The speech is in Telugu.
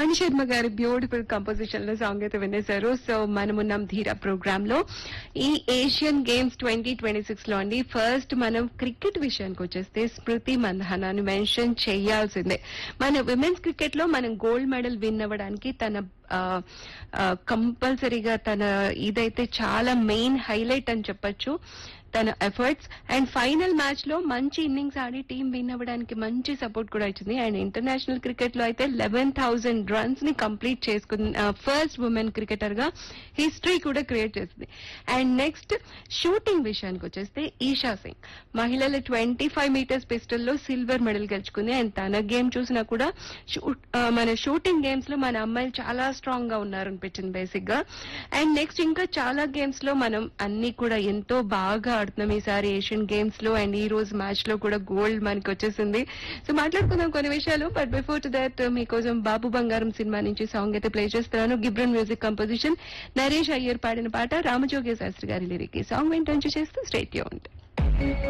మణి శర్మ గారి బ్యూటిఫుల్ కంపోజిషన్ లో సాంగ్ అయితే వినేశారు సో మనమున్నాం ధీరా ప్రోగ్రామ్ లో ఈ Asian games twenty twenty six లో అండి ఫస్ట్ మనం క్రికెట్ విషయానికి వచ్చేస్తే స్మృతి మందహానాన్ని మెన్షన్ చేయాల్సిందే మన విమెన్స్ క్రికెట్ లో మనం గోల్డ్ మెడల్ విన్ అవ్వడానికి తన కంపల్సరీగా తన ఇదైతే చాలా మెయిన్ హైలైట్ అని చెప్పొచ్చు తన ఎఫర్ట్స్ అండ్ ఫైనల్ మ్యాచ్ లో మంచి ఇన్నింగ్స్ ఆడి టీం విన్ అవ్వడానికి మంచి సపోర్ట్ కూడా ఇచ్చింది అండ్ ఇంటర్నేషనల్ క్రికెట్ లో అయితే లెవెన్ థౌసండ్ రన్స్ ని కంప్లీట్ చేసుకున్న ఫస్ట్ ఉమెన్ క్రికెటర్ గా హిస్టరీ కూడా క్రియేట్ చేసింది అండ్ నెక్స్ట్ షూటింగ్ విషయానికి వచ్చేస్తే ఈషా సింగ్ మహిళల ట్వంటీ ఫైవ్ మీటర్స్ పిస్టల్ లో సిల్వర్ మెడల్ గెలుచుకుంది అండ్ తన గేమ్ చూసినా కూడా షూట్ ఆ, మన షూటింగ్ గేమ్స్ లో మన అమ్మాయిలు చాలా స్ట్రాంగ్ గా ఉన్నారు అనిపించింది బేసిక్ గా అండ్ నెక్స్ట్ ఇంకా చాలా గేమ్స్ లో మనం అన్ని కూడా ఎంతో బాగా ఆడుతున్నాం ఈసారి ఏషియన్ గేమ్స్ లో అండ్ ఈ రోజు మ్యాచ్ లో కూడా గోల్డ్ మనకి వచ్చేసింది సో మాట్లాడుకుందాం కొన్ని విషయాలు బట్ బిఫోర్ టు దట్ మీకోసం బాబు బంగారం సినిమా నుంచి సాంగ్ అయితే ప్లే చేస్తున్నాను గిబ్రన్ మ్యూజిక్ కంపోజిషన్ నరేష్ అయ్యర్ పాడిన పాట రామజోగి శాస్త్రి గారి లిరిక్ ఈ సాంగ్ వింటూ చేస్తూ స్టేట్ యూన్